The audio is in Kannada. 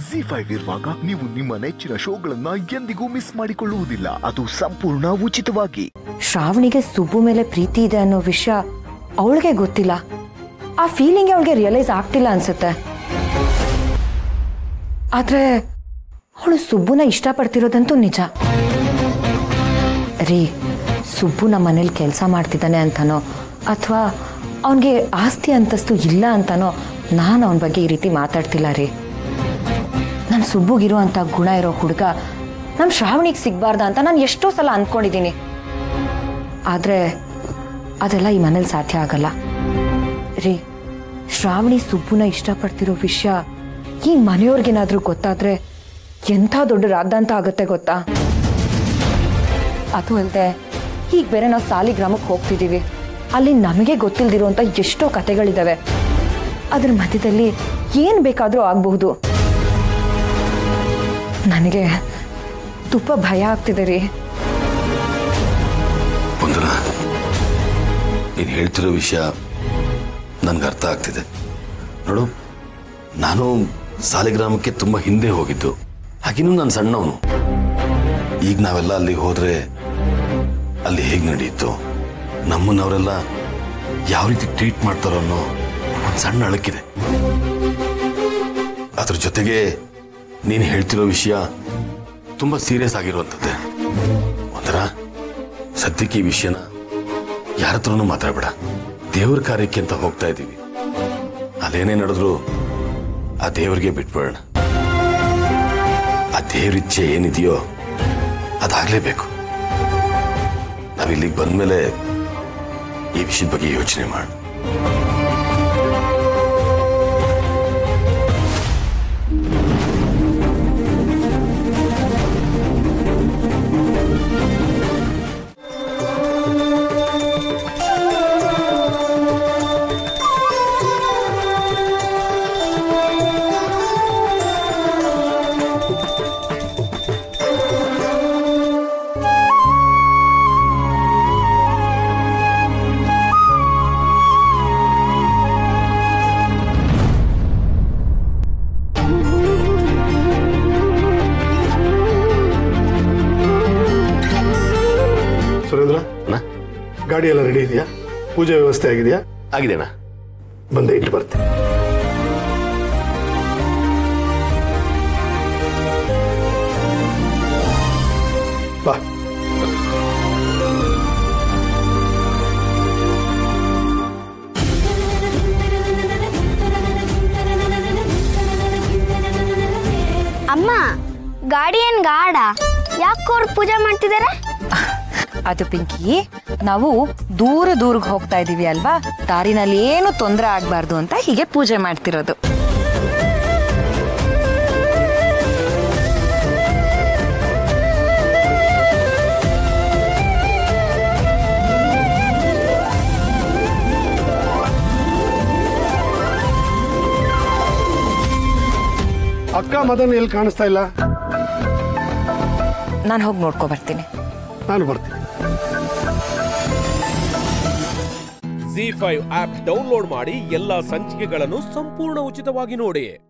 ಜಿ ಫೈವ್ ಇರುವಾಗ ನೀವು ನಿಮ್ಮ ನೆಚ್ಚಿನ ಶೋಗಳನ್ನ ಎಂದಿಗೂ ಮಿಸ್ ಮಾಡಿಕೊಳ್ಳುವುದಿಲ್ಲ ಅದು ಸಂಪೂರ್ಣ ಉಚಿತವಾಗಿ ಶ್ರಾವಣಿಗೆ ಸುಬ್ಬು ಮೇಲೆ ಪ್ರೀತಿ ಇದೆ ಅನ್ನೋ ವಿಷಯ ಅವಳಿಗೆ ಗೊತ್ತಿಲ್ಲ ಆ ಫೀಲಿಂಗ್ ಅವಳಿಗೆ ರಿಯಲೈಸ್ ಆಗ್ತಿಲ್ಲ ಅನ್ಸುತ್ತೆ ಆದ್ರೆ ಅವಳು ಸುಬ್ಬುನ ಇಷ್ಟಪಡ್ತಿರೋದಂತೂ ನಿಜ ರೀ ಸುಬ್ಬು ನಮ್ಮ ಮನೇಲಿ ಕೆಲಸ ಮಾಡ್ತಿದ್ದಾನೆ ಅಂತನೋ ಅಥವಾ ಅವನಿಗೆ ಆಸ್ತಿ ಅಂತಸ್ತು ಇಲ್ಲ ಅಂತನೋ ನಾನು ಅವನ ಬಗ್ಗೆ ಈ ರೀತಿ ಮಾತಾಡ್ತಿಲ್ಲ ರೀ ನಮ್ಮ ಸುಬ್ಬುಗಿರುವಂಥ ಗುಣ ಇರೋ ಹುಡುಗ ನಮ್ಮ ಶ್ರಾವಣಿಗೆ ಸಿಗ್ಬಾರ್ದ ಅಂತ ನಾನು ಎಷ್ಟೋ ಸಲ ಅಂದ್ಕೊಂಡಿದ್ದೀನಿ ಆದರೆ ಅದೆಲ್ಲ ಈ ಮನೇಲಿ ಸಾಧ್ಯ ಆಗಲ್ಲ ರೀ ಶ್ರಾವಣಿ ಸುಬ್ಬುನ ಇಷ್ಟಪಡ್ತಿರೋ ವಿಷಯ ಈ ಮನೆಯವ್ರಿಗೇನಾದ್ರೂ ಗೊತ್ತಾದ್ರೆ ಎಂಥ ದೊಡ್ಡ ರಾದ್ದಾಂತ ಆಗುತ್ತೆ ಗೊತ್ತಾ ಅದು ಅಲ್ಲದೆ ಈಗ ಬೇರೆ ನಾವು ಸಾಲಿಗ್ರಾಮಕ್ಕೆ ಹೋಗ್ತಿದ್ದೀವಿ ಅಲ್ಲಿ ನಮಗೆ ಗೊತ್ತಿಲ್ದಿರುವಂಥ ಎಷ್ಟೋ ಕತೆಗಳಿದ್ದಾವೆ ಅದ್ರ ಮಧ್ಯದಲ್ಲಿ ಏನು ಬೇಕಾದರೂ ಆಗಬಹುದು ನನಗೆ ತುಂಬ ಭಯ ಆಗ್ತಿದೆ ರೀ ವಂದನಾ ನೀನು ಹೇಳ್ತಿರೋ ವಿಷಯ ನನಗೆ ಅರ್ಥ ಆಗ್ತಿದೆ ನೋಡು ನಾನು ಸಾಲಿಗ್ರಾಮಕ್ಕೆ ತುಂಬ ಹಿಂದೆ ಹೋಗಿದ್ದು ಹಾಗಿನ್ನೂ ನಾನು ಸಣ್ಣವನು ಈಗ ನಾವೆಲ್ಲ ಅಲ್ಲಿ ಹೋದ್ರೆ ಅಲ್ಲಿ ಹೇಗೆ ನಡೆಯಿತು ನಮ್ಮನ್ನವರೆಲ್ಲ ಯಾವ ರೀತಿ ಟ್ರೀಟ್ ಮಾಡ್ತಾರೋ ಅನ್ನೋ ಒಂದು ಸಣ್ಣ ಅಳಕಿದೆ ಅದ್ರ ಜೊತೆಗೆ ನೀನು ಹೇಳ್ತಿರೋ ವಿಷಯ ತುಂಬ ಸೀರಿಯಸ್ ಆಗಿರುವಂಥದ್ದೇ ಒಂದರ ಸದ್ಯಕ್ಕೆ ಈ ವಿಷಯನ ಯಾರ ಹತ್ರನೂ ಮಾತಾಡಬೇಡ ದೇವ್ರ ಕಾರ್ಯಕ್ಕೆ ಅಂತ ಹೋಗ್ತಾ ಇದ್ದೀವಿ ಅಲ್ಲೇನೇ ನಡೆದ್ರು ಆ ದೇವರಿಗೆ ಬಿಟ್ಬಿಡೋಣ ಆ ದೇವ್ರ ಇಚ್ಛೆ ಏನಿದೆಯೋ ಅದಾಗಲೇಬೇಕು ನಾವಿಲ್ಲಿಗೆ ಬಂದ್ಮೇಲೆ ಈ ವಿಷಯದ ಬಗ್ಗೆ ಯೋಚನೆ ಮಾಡೋಣ ಸುರೇಂದ್ರ ಅಣ್ಣ ಗಾಡಿ ಎಲ್ಲ ರೆಡಿ ಇದೆಯಾ ಪೂಜೆ ವ್ಯವಸ್ಥೆ ಆಗಿದೆಯಾ ಆಗಿದೆಣ್ಣ ಬಂದೆ ಇಟ್ಟು ಬರ್ತೀನಿ ಬಾ ಅಮ್ಮ ಗಾಡಿ ಏನ್ ಗಾಡ ಯಾಕೆ ಅವ್ರು ಪೂಜೆ ಮಾಡ್ತಿದಾರೆ ಅದು ಪಿಂಕಿ ನಾವು ದೂರ ದೂರಿಗೆ ಹೋಗ್ತಾ ಇದೀವಿ ಅಲ್ವಾ ದಾರಿನಲ್ಲಿ ಏನು ತೊಂದರೆ ಆಗ್ಬಾರ್ದು ಅಂತ ಹೀಗೆ ಪೂಜೆ ಮಾಡ್ತಿರೋದು ಅಕ್ಕ ಮದನ್ ಎಲ್ಲಿ ಕಾಣಿಸ್ತಾ ಇಲ್ಲ ನಾನು ಹೋಗಿ ನೋಡ್ಕೊ ಬರ್ತೀನಿ ನಾನು ಬರ್ತೀನಿ ಜಿ ಫೈವ್ ಆಪ್ ಡೌನ್ಲೋಡ್ ಮಾಡಿ ಎಲ್ಲಾ ಸಂಚಿಕೆಗಳನ್ನು ಸಂಪೂರ್ಣ ಉಚಿತವಾಗಿ ನೋಡಿ